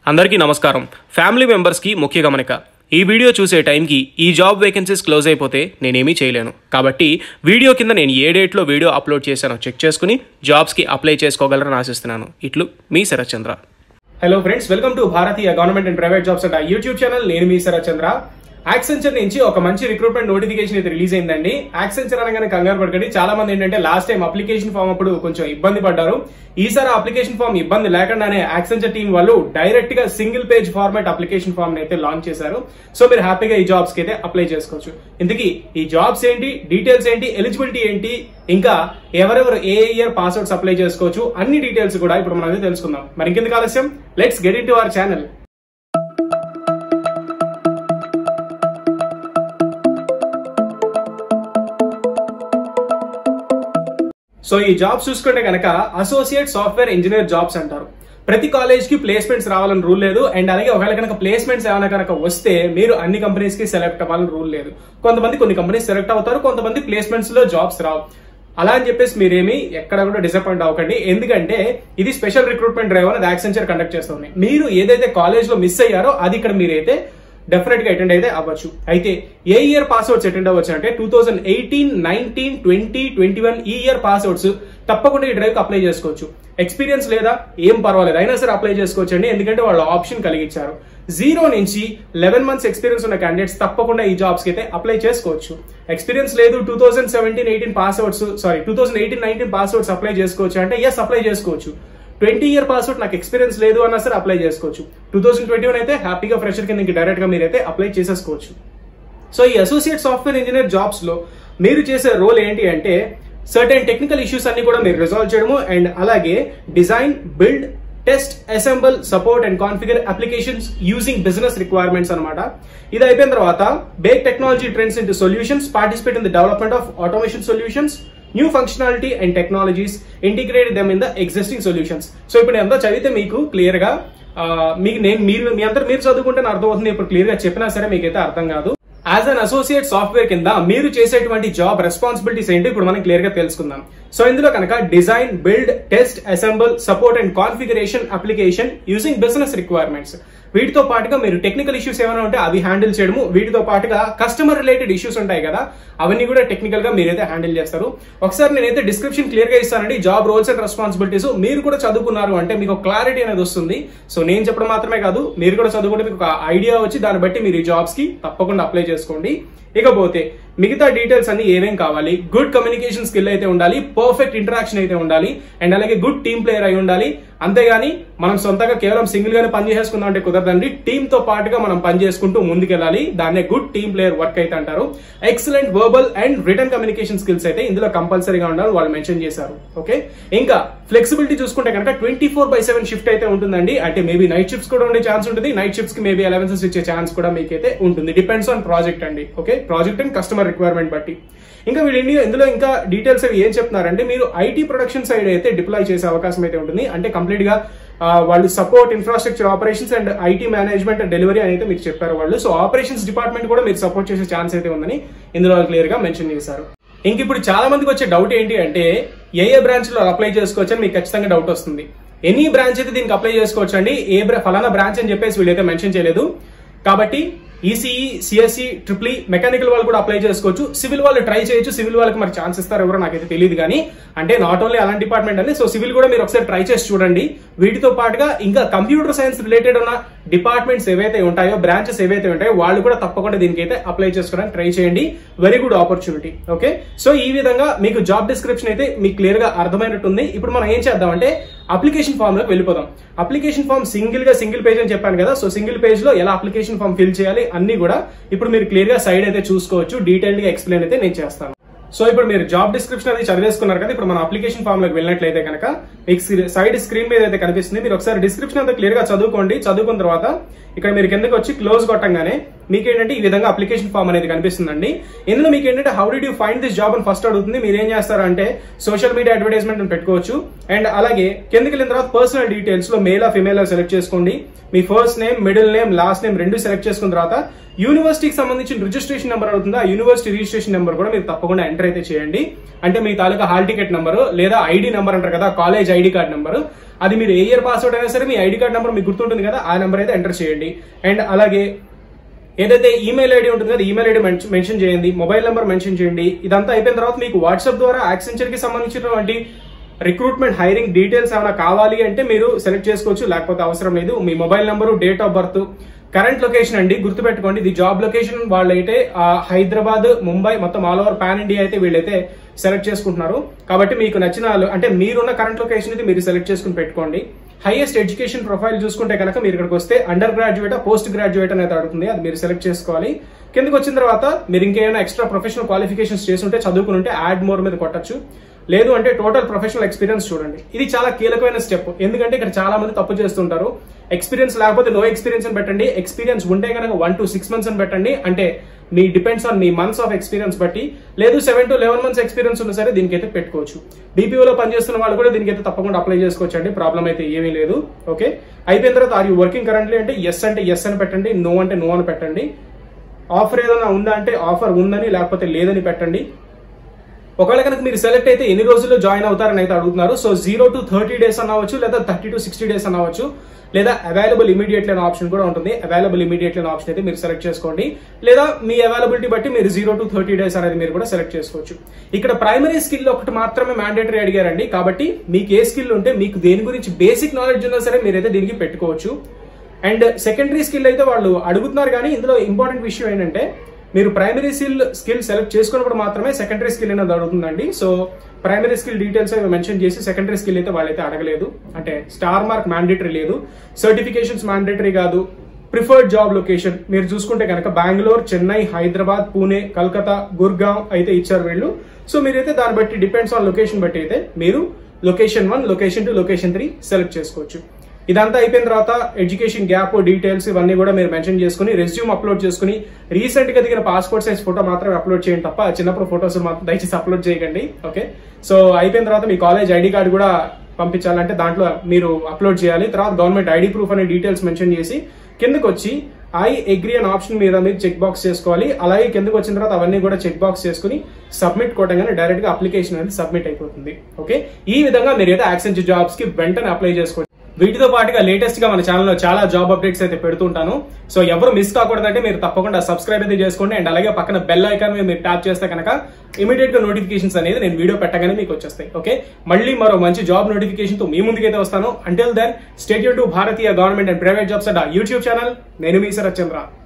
అందరికీ నమస్కారం ఫ్యామిలీ మెంబర్స్కి ముఖ్య గమనిక ఈ వీడియో చూసే టైంకి ఈ జాబ్ వేకెన్సీస్ క్లోజ్ అయిపోతే నేనేమీ చేయలేను కాబట్టి వీడియో కింద నేను ఏ డేట్లో వీడియో అప్లోడ్ చేశానో చెక్ చేసుకుని జాబ్స్కి అప్లై చేసుకోగలరని ఆశిస్తున్నాను ఇట్లు మీ Sharathchandra hello friends welcome to Bharatiya government and private jobs at YouTube channel నేను మీ శరత్చంద్ర యాక్సెంచర్ నుంచి ఒక మంచి రిక్రూట్మెంట్ నోటిఫికేషన్ అయితే రిలీజ్ అయిందండి యాక్సెంచర్ అనగానే కంగారు పడకండి చాలా మంది ఏంటంటే లాస్ట్ టైం అప్లికేషన్ ఫామ్ అప్పుడు కొంచెం ఇబ్బంది పడ్డారు ఈసారి అప్లికేషన్ ఫామ్ ఇబ్బంది లేకుండానే యాక్సెంచర్ టీం వాళ్ళు డైరెక్ట్ గా single page format application form అయితే లాంచ్ చేశారు సో మీరు హ్యాపీగా ఈ జాబ్స్ కి అయితే అప్లై చేసుకోవచ్చు ఇంతకీ ఈ జాబ్స్ ఏంటి డీటెయిల్స్ ఏంటి ఎలిజిబిలిటీ ఏంటి ఇంకా ఎవరెవరు ఏ ఇయర్ పాస్వర్డ్స్ అప్లై చేసుకోవచ్చు అన్ని డీటెయిల్స్ కూడా ఇప్పుడు మనం అయితే తెలుసుకుందాం మరి ఇంకెందుకు ఆలస్యం let's get into our channel so ఈ జాబ్స్ చూసుకుంటే కనుక అసోసియేట్ సాఫ్ట్వేర్ ఇంజనీర్ జాబ్స్ అంటారు ప్రతి కాలేజ్ కి ప్లేస్మెంట్స్ రావాలని రూల్ లేదు అండ్ అలాగే ఒకవేళ కనుక ప్లేస్మెంట్స్ ఏమైనా కనుక వస్తే మీరు అన్ని కంపెనీస్ కి సెలెక్ట్ అవ్వాలని రూల్ లేదు కొంతమంది కొన్ని కంపెనీస్ సెలెక్ట్ అవుతారు కొంతమంది ప్లేస్మెంట్స్ లో జాబ్స్ రావు అలా అని చెప్పేసి మీరేమి ఎక్కడ కూడా డిసప్పాయింట్ అవ్వకండి ఎందుకంటే ఇది స్పెషల్ రిక్రూట్మెంట్ డ్రైవ్ అనేది యాక్సెంచర్ కండక్ట్ చేస్తుంది మీరు ఏదైతే కాలేజ్ లో మిస్ అయ్యారో అది ఇక్కడ మీరైతే డెఫినెట్ గా అటెండ్ అయితే అవ్వచ్చు అయితే ఏ ఇయర్ పాస్వర్డ్స్ అటెండ్ అవ్వచ్చు అంటే two thousand eighteen nineteen twenty twenty one ఈ ఇయర్ పాస్వర్డ్స్ తప్పకుండా ఈ డ్రైవ్ అప్లై చేసుకోవచ్చు ఎక్స్పీరియన్స్ లేదా ఏం పర్వాలేదు అయినా సరే అప్లై చేసుకోవచ్చు అండి ఎందుకంటే వాళ్ళు ఆప్షన్ కలిగించారు జీరో నుంచి లెవెన్ మంత్స్ ఎక్స్పీరియన్స్ ఉన్న క్యాండిడేట్స్ తప్పకుండా ఈ జాబ్స్ కి అయితే అప్లై చేసుకోవచ్చు ఎక్స్పీరియన్స్ లేదు two thousand seventeen eighteen passouts sorry two thousand eighteen nineteen passouts apply చేసుకోవచ్చు అంటే ఎస్ అప్లై చేసుకోవచ్చు ట్వంటీ ఇయర్ పాస్వర్డ్ నాకు ఎక్స్పీరియన్స్ లేదు అన్నా సరే అప్లై చేసుకోవచ్చు టూ థౌసండ్ ట్వంటీ వన్ అయితే హ్యాపీగా ఫ్రెషర్ కింద డైరెక్ట్ గా మీరైతే అప్లై చేసేసుకోవచ్చు సో ఈ అసోసియేట్ సాఫ్ట్వేర్ ఇంజనీర్ జాబ్స్ లో మీరు చేసే రోల్ ఏంటి అంటే సర్టెన్ టెక్నికల్ ఇష్యూస్ అన్ని కూడా మీరు రిజాల్వ్ చేయడము అండ్ అలాగే design build test assemble support and configure applications using business requirements అనమాట ఇది అయిపోయిన తర్వాత back technology trends in solutions participate in the development of automation solutions new functionality and technologies integrate them in the existing solutions so ఇప్పుడు ఎంత చదివితే మీకు clear గా ఆ, మీకు నేను మీరు మీ అందరు మీరు చదువుకుంటే నాకు అర్థమవుతుంది ఇప్పుడు క్లియర్ గా చెప్పినా సరే మీకైతే అర్థం కాదు యాజ్ అన్ అసోసియేట్ సాఫ్ట్వేర్ కింద మీరు చేసేటువంటి జాబ్ రెస్పాన్సిబిలిటీస్ ఏంటి ఇప్పుడు మనం క్లియర్ గా తెలుసుకుందాం సో ఇందులో కనుక design build test assemble support and configuration application using business requirements వీటితో పాటుగా మీరు టెక్నికల్ ఇష్యూస్ ఏమైనా ఉంటే అవి హ్యాండిల్ చేయడము వీటితో పాటుగా కస్టమర్ రిలేటెడ్ ఇష్యూస్ ఉంటాయి కదా అవన్నీ కూడా టెక్నికల్ గా మీరైతే హ్యాండిల్ చేస్తారు ఒకసారి నేనైతే డిస్క్రిప్షన్ క్లియర్ గా ఇస్తానండి జాబ్ రోల్స్ అండ్ రెస్పాన్సిబిలిటీస్ మీరు కూడా చదువుకున్నారు అంటే మీకు క్లారిటీ అనేది వస్తుంది సో నేను చెప్పడం మాత్రమే కాదు మీరు కూడా చదువుకుంటే మీకు ఒక ఐడియా వచ్చి దాన్ని బట్టి మీరు ఈ జాబ్స్ కి తప్పకుండా అప్లై చేసుకోండి ఇకపోతే మిగతా డీటెయిల్స్ అన్ని ఏమేం కావాలి గుడ్ కమ్యూనికేషన్ స్కిల్ అయితే ఉండాలి పర్ఫెక్ట్ ఇంటరాక్షన్ అయితే ఉండాలి అండ్ అలాగే గుడ్ టీమ్ ప్లేయర్ అయి ఉండాలి అంతేగాని మనం సొంతంగా కేవలం సింగిల్ గానే పని చేసేసుకుందాం అంటే కుదరదండి టీమ్ తో పాటుగా మనం పని చేసుకుంటూ ముందుకెళ్ళాలి దాన్నే గుడ్ టీమ్ ప్లేయర్ వర్క్ అయితే అంటారు excellent verbal and return communication skills అయితే ఇందులో కంపల్సరీగా ఉండాలని వాళ్ళు మెన్షన్ చేశారు ఓకే ఇంకా ఫ్లెక్సిబిలిటీ చూసుకుంటే కనుక twenty four by seven shift అయితే ఉంటుందండి అంటే మేబీ నైట్ షిఫ్ట్స్ కూడా ఉండే ఛాన్స్ ఉంటుంది నైట్ షిఫ్ట్స్ కి మేబీ అలవెన్సెస్ ఇచ్చే ఛాన్స్ కూడా మీకైతే ఉంటుంది డిపెండ్స్ ఆన్ ప్రాజెక్ట్ అండి okay project and customer requirement బట్టి ఇంకా వీళ్ళు ఇండియా ఇందులో ఇంకా డీటెయిల్స్ అవి ఏం చెప్తున్నారంటే మీరు ఐటీ ప్రొడక్షన్ సైడ్ అయితే డిప్లాయ్ చేసే అవకాశం అయితే ఉంటుంది అంటే కంప్లీట్ గా ఆ, వాళ్ళు support infrastructure operations and IT management and delivery అని అయితే మీకు చెప్పారు వాళ్ళు సో ఆపరేషన్స్ డిపార్ట్మెంట్ కూడా మీరు సపోర్ట్ చేసే ఛాన్స్ అయితే ఉందని ఇందులో క్లియర్ గా మెన్షన్ చేశారు ఇంక ఇప్పుడు చాలా మందికి వచ్చే డౌట్ ఏంటి అంటే ఏ ఏ బ్రాంచ్ లో అప్లై చేసుకోవచ్చు అని మీకు ఖచ్చితంగా డౌట్ వస్తుంది ఎనీ బ్రాంచ్ అయితే దీనికి అప్లై చేసుకోవచ్చు అండి ఏ బ్రా- ఫలానా బ్రాంచ్ అని చెప్పేసి వీళ్ళైతే మెన్షన్ చేయలేదు కాబట్టి ఈసీఈ సిఎస్సి ట్రిపుల్ మెకానికల్ వాళ్ళు కూడా అప్లై చేసుకోవచ్చు సివిల్ వాళ్ళు ట్రై చేయొచ్చు సివిల్ వాళ్ళకి మరి ఛాన్స్ ఇస్తారు ఎవరో నాకైతే తెలియదు కానీ అంటే నాట్ ఓన్లీ అలాంటి డిపార్ట్మెంట్ అండి సో సివిల్ కూడా మీరు ఒకసారి ట్రై చేసి చూడండి వీటితో పాటుగా ఇంకా కంప్యూటర్ సైన్స్ రిలేటెడ్ ఉన్న డిపార్ట్మెంట్స్ ఏవైతే ఉంటాయో బ్రాంచెస్ ఏవైతే ఉంటాయో వాళ్ళు కూడా తప్పకుండా దీనికైతే అప్లై చేసుకోవడానికి ట్రై చేయండి very good opportunity okay so ఈ విధంగా మీకు జాబ్ డిస్క్రిప్షన్ అయితే మీకు క్లియర్ గా అర్థమైనట్టుంది ఇప్పుడు మనం ఏం చేద్దామంటే అప్లికేషన్ ఫామ్ లోకి వెళ్ళిపోదాం అప్లికేషన్ ఫామ్ సింగిల్ గా సింగిల్ పేజ్ అని చెప్పాను కదా సో సింగిల్ పేజ్ లో ఎలా అప్లికేషన్ ఫామ్ ఫిల్ చేయాలి అన్ని కూడా ఇప్పుడు మీరు క్లియర్ గా సైడ్ అయితే చూసుకోవచ్చు డీటెయిల్ గా ఎక్స్ప్లెయిన్ అయితే నేను చేస్తాను సో ఇప్పుడు మీరు జాబ్ డిస్క్రిప్షన్ అది చదివేసుకున్నారు కదా ఇప్పుడు మన అప్లికేషన్ ఫామ్ లోకి వెళ్ళినట్లయితే కనుక మీకు సైడ్ స్క్రీన్ మీద అయితే కనిపిస్తుంది మీరు ఒకసారి డిస్క్రిప్షన్ అంతా క్లియర్ గా చదువుకోండి చదువుకున్న తర్వాత ఇక్కడ మీరు కిందకి వచ్చి క్లోజ్ కొట్టంగానే మీకు ఏంటంటే ఈ విధంగా అప్లికేషన్ ఫామ్ అనేది కనిపిస్తుందండి ఇందులో మీకు ఏంటంటే how do you find this job అని ఫస్ట్ అడుగుతుంది మీరు ఏం చేస్తారంటే సోషల్ మీడియా అడ్వర్టైజ్మెంట్ అని పెట్టుకోవచ్చు అండ్ అలాగే కిందకి వెళ్ళిన తర్వాత పర్సనల్ డీటెయిల్స్ లో మేల్ ఆ ఫిమేల్ సెలెక్ట్ చేసుకోండి మీ first name middle name last name రెండు సెలెక్ట్ చేసుకున్న తర్వాత యూనివర్సిటీకి సంబంధించిన రిజిస్ట్రేషన్ నెంబర్ అవుతుంది ఆ యూనివర్సిటీ రిజిస్ట్రేషన్ నెంబర్ కూడా మీరు తప్పకుండా ఎంటర్ అయితే చేయండి అంటే మీ తాలూకా హాల్ టికెట్ నెంబర్ లేదా ఐడి నెంబర్ అంటారు కదా కాలేజ్ ఐడి కార్డ్ నెంబర్ అది మీరు ఏ ఇయర్ పాస్వర్డ్ అయినా సరే మీ ఐడి కార్డ్ నెంబర్ మీకు గుర్తుంటుంది కదా ఆ నెంబర్ అయితే ఎంటర్ చేయండి అండ్ అలాగే ఏదైతే ఈమెయిల్ ఐడి ఉంటుంది కదా ఈమెయిల్ ఐడి మెన్షన్ చేయండి మొబైల్ నెంబర్ మెన్షన్ చేయండి ఇదంతా అయిపోయిన తర్వాత మీకు వాట్సాప్ ద్వారా యాక్సెంచర్ కి సంబంధించినటువంటి రిక్రూట్మెంట్ హైరింగ్ డీటెయిల్స్ ఏమైనా కావాలి అంటే మీరు సెలెక్ట్ చేసుకోవచ్చు లేకపోతే అవసరం లేదు మీ mobile number date of birth current location అండి గుర్తుపెట్టుకోండి ఇది జాబ్ లొకేషన్ వాళ్ళైతే ఆ, హైదరాబాద్ ముంబై మొత్తం ఆల్ ఓవర్ పాన్ ఇండియా అయితే వీళ్ళైతే సెలెక్ట్ చేసుకుంటున్నారు కాబట్టి మీకు నచ్చిన లో- అంటే మీరున్న కరెంట్ లొకేషన్ అయితే మీరు సెలెక్ట్ చేసుకుని పెట్టుకోండి హైయెస్ట్ ఎడ్యుకేషన్ ప్రొఫైల్ చూసుకుంటే కనుక మీరు ఇక్కడికి వస్తే అండర్ గ్రాడ్యుయేట్ పోస్ట్ గ్రాడ్యుయేట్ అనేది అడుగుతుంది అది మీరు సెలెక్ట్ చేసుకోవాలి కిందకి వచ్చిన తర్వాత మీరు ఇంకేమైనా ఎక్స్ట్రా ప్రొఫెషనల్ క్వాలిఫికేషన్స్ చేస్తుంటే చదువుకుని ఉంటే యాడ్ మోర్ మీద కొట్టచ్చు లేదు అంటే టోటల్ ప్రొఫెషనల్ ఎక్స్పీరియన్స్ చూడండి ఇది చాలా కీలకమైన స్టెప్ ఎందుకంటే ఇక్కడ చాలా మంది తప్పు చేస్తుంటారు ఎక్స్పీరియన్స్ లేకపోతే నో ఎక్స్పీరియన్స్ అని పెట్టండి ఎక్స్పీరియన్స్ ఉంటే కనుక వన్ టు సిక్స్ మంత్స్ అని పెట్టండి అంటే మీ డిపెండ్స్ ఆన్ మీ మంత్స్ ఆఫ్ ఎక్స్పీరియన్స్ బట్టి లేదు seven to eleven months experience ఉన్నా సరే దీనికైతే పెట్టుకోవచ్చు బీపీఓలో పనిచేస్తున్న వాళ్ళు కూడా దీనికైతే తప్పకుండా అప్లై చేసుకోవచ్చు అండి ప్రాబ్లం అయితే ఏమీ లేదు ఓకే అయిపోయిన తర్వాత ఆర్ యూ వర్కింగ్ కరెంట్లీ అంటే ఎస్ అంటే ఎస్ అని పెట్టండి నో అంటే నో అని పెట్టండి ఆఫర్ ఏదైనా ఉందా అంటే ఆఫర్ ఉందని లేకపోతే లేదని పెట్టండి ఒకవేళ కనుక మీరు సెలెక్ట్ అయితే ఎన్ని రోజుల్లో జాయిన్ అవుతారని అయితే అడుగుతున్నారు so zero to thirty days అనవచ్చు లేదా థర్టీ టు సిక్స్టీ డేస్ అనవచ్చు లేదా అవైలబుల్ ఇమీడియట్లీ అనే ఆప్షన్ కూడా ఉంటుంది అవైలబుల్ ఇమీడియట్లీ అనే ఆప్షన్ అయితే మీరు సెలెక్ట్ చేసుకోండి లేదా మీ అవైలబిలిటీ బట్టి మీరు జీరో టు థర్టీ డేస్ అనేది మీరు కూడా సెలెక్ట్ చేసుకోవచ్చు ఇక్కడ ప్రైమరీ స్కిల్ ఒకటి మాత్రమే మ్యాండేటరీ అడిగారండి కాబట్టి మీకు ఏ స్కిల్ ఉంటే మీకు దేని గురించి బేసిక్ నాలెడ్జ్ ఉన్నా సరే మీరైతే దీనికి పెట్టుకోవచ్చు అండ్ సెకండరీ స్కిల్ అయితే వాళ్ళు అడుగుతున్నారు కానీ ఇందులో ఇంపార్టెంట్ విషయం ఏంటంటే మీరు ప్రైమరీ స్కిల్ స్కిల్ సెలెక్ట్ చేసుకున్నప్పుడు మాత్రమే సెకండరీ స్కిల్ అనేది అడుగుతుందండి సో ప్రైమరీ స్కిల్ డీటెయిల్స్ అవి మెన్షన్ చేసి సెకండరీ స్కిల్ అయితే వాళ్ళైతే అడగలేదు అంటే స్టార్ మార్క్ మ్యాండేటరీ లేదు సర్టిఫికేషన్స్ మ్యాండేటరీ కాదు ప్రిఫర్డ్ జాబ్ లొకేషన్ మీరు చూసుకుంటే కనుక బెంగళూరు చెన్నై హైదరాబాద్ పూణే కల్కతా గుర్గాం అయితే ఇచ్చారు వీళ్ళు సో మీరైతే దాన్ని బట్టి డిపెండ్స్ ఆన్ లొకేషన్ బట్టి అయితే మీరు location one location two location three select చేసుకోవచ్చు ఇదంతా అయిపోయిన తర్వాత ఎడ్యుకేషన్ గ్యాప్ డీటెయిల్స్ ఇవన్నీ కూడా మీరు మెన్షన్ చేసుకుని రెజ్యూమ్ అప్లోడ్ చేసుకుని రీసెంట్ గా దిగిన పాస్పోర్ట్ సైజ్ ఫోటో మాత్రమే అప్లోడ్ చేయండి తప్ప చిన్నప్పుడు ఫోటోస్ మాత్రం దయచేసి అప్లోడ్ చేయకండి ఓకే సో అయిపోయిన తర్వాత మీ కాలేజ్ ఐడి కార్డు కూడా పంపించాలంటే దాంట్లో మీరు అప్లోడ్ చేయాలి తర్వాత గవర్నమెంట్ ఐడి ప్రూఫ్ అనే డీటెయిల్స్ మెన్షన్ చేసి కిందకి వచ్చి ఐ అగ్రి అనే ఆప్షన్ మీద మీరు చెక్ బాక్స్ చేసుకోవాలి అలాగే కిందకి వచ్చిన తర్వాత అవన్నీ కూడా చెక్ బాక్స్ చేసుకుని సబ్మిట్ కొట్టగానే డైరెక్ట్ గా అప్లికేషన్ అనేది సబ్మిట్ అయిపోతుంది ఓకే ఈ విధంగా మీరు అయితే యాక్సెంజ్ జాబ్స్ కి వెంటనే అప్లై చేసుకోండి వీటితో పాటుగా లేటెస్ట్ గా మన ఛానల్లో చాలా జాబ్ అప్డేట్స్ అయితే పెడుతుంటాను సో ఎవరు మిస్ కాకూడదంటే మీరు తప్పకుండా సబ్స్క్రైబ్ అయితే చేసుకోండి అండ్ అలాగే పక్కన బెల్ ఐకాన్ మీద మీరు ట్యాప్ చేస్తే కనుక ఇమీడియట్ గా నోటిఫికేషన్స్ అనేది నేను వీడియో పెట్టగానే మీకు వచ్చేస్తాయి ఓకే మళ్ళీ మరో మంచి జాబ్ నోటిఫికేషన్ తో మీ ముందుకైతే వస్తాను అంటిల్ దెన్ స్టేట్ టు Bharatiya government and private jobs at YouTube channel నేను మీ శరత్ చంద్ర